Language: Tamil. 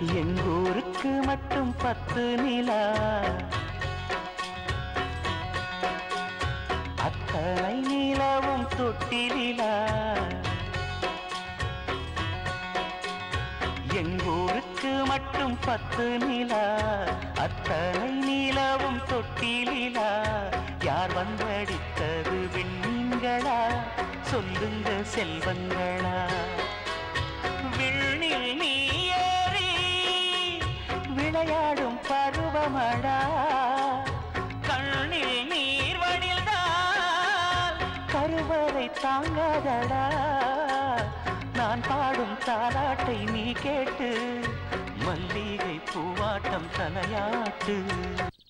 எங்கூருக்கு மட்டும் பத்து நிலா அத்தனை நிலவும் தொட்டிலா எங்கூருக்கு மட்டும் பத்து நிலா அத்தனை நிலவும் தொட்டிலா யார் வந்தடித்தது விண்மீன்களா சொல்லுங்க செல்வங்களா விண்ணில் நீ ஏறி விளையாடும் பருவமடா கண்ணில் நீர் வடில்தான் கருவறை தாங்காதடா நான் பாடும் தாலாட்டை நீ கேட்டு மல்லிகை பூவாட்டம் தலையாட்டு